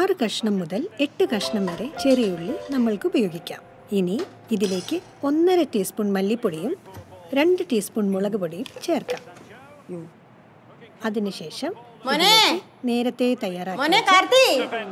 ആറ് കഷ്ണം മുതൽ എട്ട് കഷ്ണം വരെ ചെറിയ ഉള്ളി നമ്മൾക്ക് ഉപയോഗിക്കാം ഇനി ഇതിലേക്ക് ഒന്നര ടീസ്പൂൺ മല്ലിപ്പൊടിയും രണ്ട് ടീസ്പൂൺ മുളക് പൊടിയും ചേർക്കാം അതിനുശേഷം മോനെ നേരത്തെ തയ്യാറാക്കി മോനെ കാർത്തി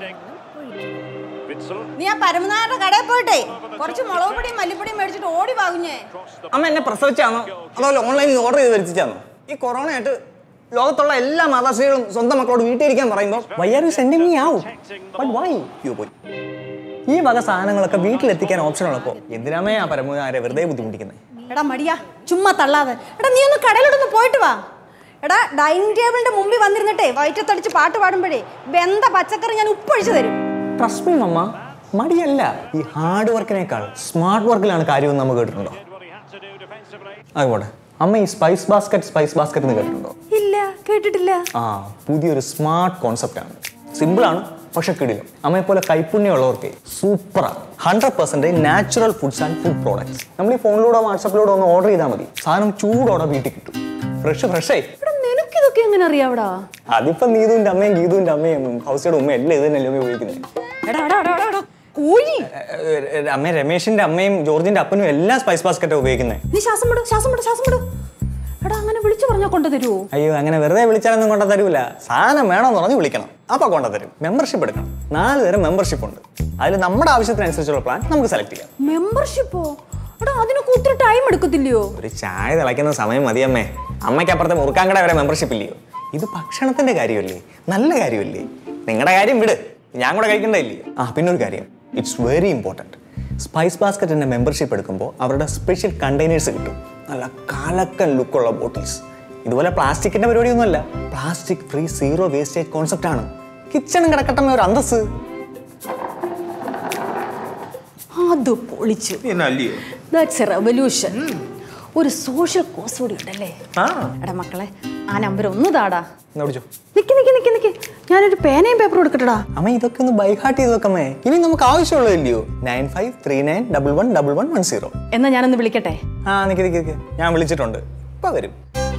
നീ ആ പരമനാരുടെ കടയിൽ പോയിട്ടേ കുറച്ച് മുളക് പൊടിയും മല്ലിപ്പൊടിയും മേടിച്ചിട്ട് ഓടി വാങ്ങുഞ്ഞേ അമ്മ എന്നെ പ്രസവിച്ചാണോ അതോ ഓൺലൈനിൽ ഓർഡർ ചെയ്ത് വരുത്തിച്ചാണോ ഈ കൊറോണ ആയിട്ട് ലോകത്തുള്ള എല്ലാ മാതാശ്രീകളും സ്വന്തം മക്കളോട് വീട്ടിലിരിക്കാൻ പറയുമ്പോൾ വയ്യാറ് സെൻഡിങ് മീ ആവും ബട്ട് വൈ യു പോയി ഈ വക സാധനങ്ങളൊക്കെ വീട്ടിലെത്തിക്കാൻ ഓപ്ഷൻ ഉള്ളപ്പോൾ എന്തിനാമേ ആ പരമനാരെ വെറുതെ ബുദ്ധിമുട്ടിക്കുന്നത് എടാ മടിയാ ചുമ്മാ തള്ളാതെ എടാ നീ ഒന്ന് കടയിലോട്ടൊന്ന് പോയിട്ട് വാ എടാ ഡൈനിങ് ടേബിളിന്റെ മുമ്പിൽ വന്നിരുന്നിട്ടേ വയറ്റത്തടിച്ച് പാട്ട് പാടുമ്പോഴേ വെന്ത പച്ചക്കറി ഞാൻ ഉപ്പൊഴിച്ചു തരും ട്രസ്റ്റ് മീ മമ്മ മടിയല്ല ഈ ഹാർഡ് വർക്കിനേക്കാൾ സ്മാർട്ട് വർക്കിലാണ് കാര്യമെന്ന് നമ്മൾ കേട്ടിട്ടുണ്ടോ അതുപോലെ അമ്മ ഈ സ്പൈസ് ബാസ്ക്കറ്റ് സ്പൈസ് ബാസ്ക്കറ്റ് എന്ന് കേട്ടിട്ടുണ്ടോ ഇല്ല കേട്ടിട്ടില്ല ആ പുതിയൊരു സ്മാർട്ട് കോൺസെപ്റ്റ് ആണ് സിമ്പിൾ ആണ് പക്ഷെ കിടിലും അമ്മയെ പോലെ കൈപ്പുണ്യമുള്ളവർക്ക് സൂപ്പറാണ് hundred percentage natural foods and food products നമ്മൾ ഈ ഫോണിലൂടെ വാട്സപ്പിലൂടെ ഒന്ന് ഓർഡർ ചെയ്താൽ മതി സാധനം ചൂടോടെ വീട്ടിൽ കിട്ടും ഫ്രഷ് ഫ്രഷേ എടാ നിനക്കിതൊക്കെ എങ്ങനെ അറിയാവടാ അതിപ്പോ നീതുവിന്റെ അമ്മയും ഗീതുവിന്റെ അമ്മയും ഹൗസിയുടെ ഉമ്മയും എല്ലാം ഇത് തന്നെയല്ലേ ഉപയോഗിക്കുന്നത് എടാ എടാ എടാ എടാ, എടാ കോഴി അമ്മ രമേശിന്റെ അമ്മയും ജോർജിന്റെ അപ്പനും എല്ലാം സ്പൈസ് ബാസ്ക്കറ്റാണ് ഉപയോഗിക്കുന്നത് നീ ശ്വാസം വിടും ശ്വാസം വിടും ശ്വാസം വിടും എടാ അങ്ങനെ വിളിച്ചു പറഞ്ഞാൽ കൊണ്ടു തരുമോ അയ്യോ അങ്ങനെ വെറുതെ വിളിച്ചാലൊന്നും കൊണ്ടു തരൂല സാധനം വേണമെന്ന് പറഞ്ഞ് വിളിക്കണം അപ്പൊ കൊണ്ടു തരും മെമ്പർഷിപ്പ് എടുക്കണം നാല് തരം മെമ്പർഷിപ്പ് ഉണ്ട് അതിൽ നമ്മുടെ ആവശ്യത്തിനനുസരിച്ചുള്ള പ്ലാൻ നമുക്ക് സെലക്ട് ചെയ്യാം മെമ്പർഷിപ്പോ എടാ അതിനൊക്കെ ഒത്തിരി ടൈം എടുക്കത്തില്ലയോ ഒരു ചായ തിളയ്ക്കുന്ന സമയം മതിയമ്മേ അമ്മയ്ക്ക് അപ്പുറത്തെ മുറുക്കാങ്കട വരെ മെമ്പർഷിപ്പ് ഇല്ലയോ ഇത് ഭക്ഷണത്തിന്റെ കാര്യമല്ലേ നല്ല കാര്യമല്ലേ നിങ്ങളുടെ കാര്യം വിട് ഞാൻ കൂടെ കഴിക്കണ്ടല്ലേ ആ പിന്നെ ഒരു കാര്യം ഇറ്റ്സ് വെരി ഇമ്പോർട്ടൻറ്റ് സ്പൈസ് ബാസ്ക്കറ്റിന്റെ മെമ്പർഷിപ്പ് എടുക്കുമ്പോൾ അവരുടെ സ്പെഷ്യൽ കണ്ടെയ്നേഴ്സ് കിട്ടും നല്ല കാലക്കൻ ലുക്കുള്ള ബോട്ടിൽസ് ഇതുപോലെ പ്ലാസ്റ്റിക്കിന്റെ പരിപാടിയൊന്നുമല്ല plastic free zero wastage concept ആണ് കിച്ചണും കിടക്കട്ടെ ഒരു അന്തസ് അത് പൊളിച്ചു പിന്നെ അല്ലയോ ദാറ്റ്സ് എ റെവല്യൂഷൻ ഒരു സോഷ്യൽ കോസ് കൂടി ഉണ്ടല്ലേ ആ എടാ മക്കളെ ആ നമ്പർ ഒന്ന് താടാ എന്നാ പിടിച്ചോ നിക്ക് നിക്ക് നിക്ക് നിക്ക് ഞാനൊരു പേനയും പേപ്പറും എടുക്കട്ടടാ അമ്മ ഇതൊക്കെ ഒന്ന് ബൈഹാർട്ട് ചെയ്ത് വെക്കമ്മേ ഇനി നമുക്ക് ആവശ്യമുള്ളതില്ലയോ nine five three nine double one double one one zero എന്നാ ഞാനൊന്ന് വിളിക്കട്ടെ ആ നിക്ക് നിക്ക് നിക്ക് ഞാൻ വിളിച്ചിട്ടുണ്ട് ഇപ്പൊ വരും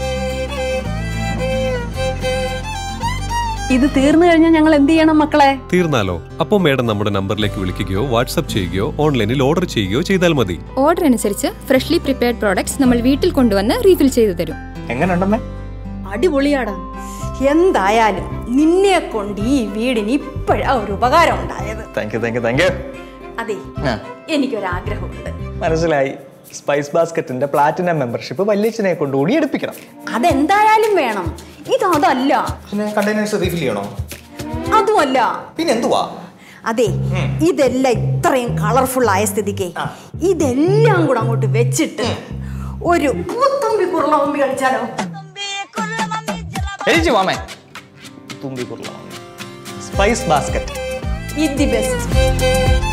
ഇത് തീർന്നു കഴിഞ്ഞാൽ ഞങ്ങൾ എന്ത് ചെയ്യണം മക്കളെ തീർന്നാലോ അപ്പോൾ മേഡം നമ്മുടെ നമ്പറിലേക്ക് വിളിക്കുകയോ വാട്സപ്പ് ചെയ്യുകയോ ഓൺലൈനിൽ ഓർഡർ ചെയ്യുകയോ ചെയ്താൽ മതി ഓർഡർ അനുസരിച്ച് ഫ്രഷ്ലി പ്രിപ്പയർഡ് പ്രോഡക്ട്സ് നമ്മൾ വീട്ടിൽ കൊണ്ടുവന്ന് റീഫിൽ ചെയ്തു തരും എങ്ങനെയുണ്ടമ്മേ അടിപൊളിയാടാ എന്തായാലും നിന്നെ കൊണ്ട് ഈ വീടിന് ഇപ്പോഴാ ഒരു ഉപകാരം ഉണ്ടായത് thank you thank you thank you അതെ ആ. എനിക്കൊരാഗ്രഹമുണ്ട് മനസ്സിലായി സ്പൈസ് ബാസ്ക്കറ്റിന്റെ പ്ലാറ്റിനം മെമ്പർഷിപ്പ് വല്യച്ഛനെ കൊണ്ടുകൂടി എടുപ്പിക്കണം അതെന്തായാലും വേണം ഇതതല്ല പിന്നെ കണ്ടെയ്നേഴ്സ് റീഫിൽ ചെയ്യണോ അതുമല്ല പിന്നെ എന്തുവാ അതെ ഇതെല്ലാം ഇത്രയും കളർഫുൾ ആയ സ്ഥിതിക്ക് ഇതെല്ലാം കൂടെ അങ്ങോട്ട് വെച്ചിട്ട് ഒരു പൂത്തുമ്പി കുറുള മുമ്പി കളിച്ചാലോ എഴുതി മാമേ തുമ്പി സ്പൈസ് ബാസ്ക്കറ്റ് ഇത് ദി ബെസ്റ്റ്